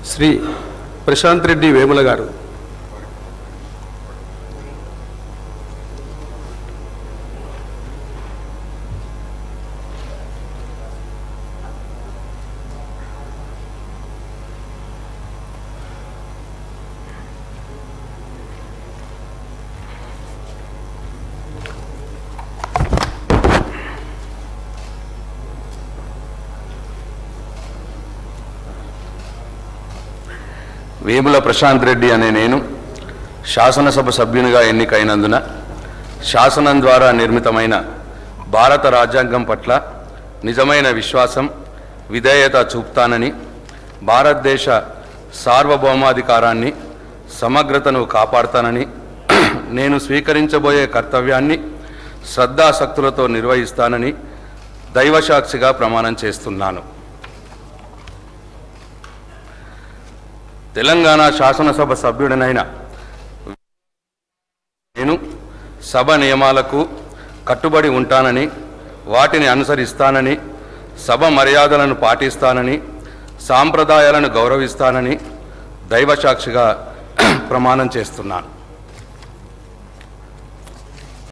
శ్రీ ప్రశాంత్ రెడ్డి వేముల గారు వేముల ప్రశాంత్ రెడ్డి అనే నేను శాసనసభ సభ్యునిగా ఎన్నికైనందున శాసనం ద్వారా నిర్మితమైన భారత రాజ్యాంగం పట్ల నిజమైన విశ్వాసం విధేయత చూపుతానని భారతదేశ సార్వభౌమాధికారాన్ని సమగ్రతను కాపాడుతానని నేను స్వీకరించబోయే కర్తవ్యాన్ని శ్రద్ధాసక్తులతో నిర్వహిస్తానని దైవసాక్షిగా ప్రమాణం చేస్తున్నాను తెలంగాణ శాసనసభ సభ్యుడినైన నేను సభ నియమాలకు కట్టుబడి ఉంటానని వాటిని అనుసరిస్తానని సభ మర్యాదలను పాటిస్తానని సాంప్రదాయాలను గౌరవిస్తానని దైవసాక్షిగా ప్రమాణం చేస్తున్నాను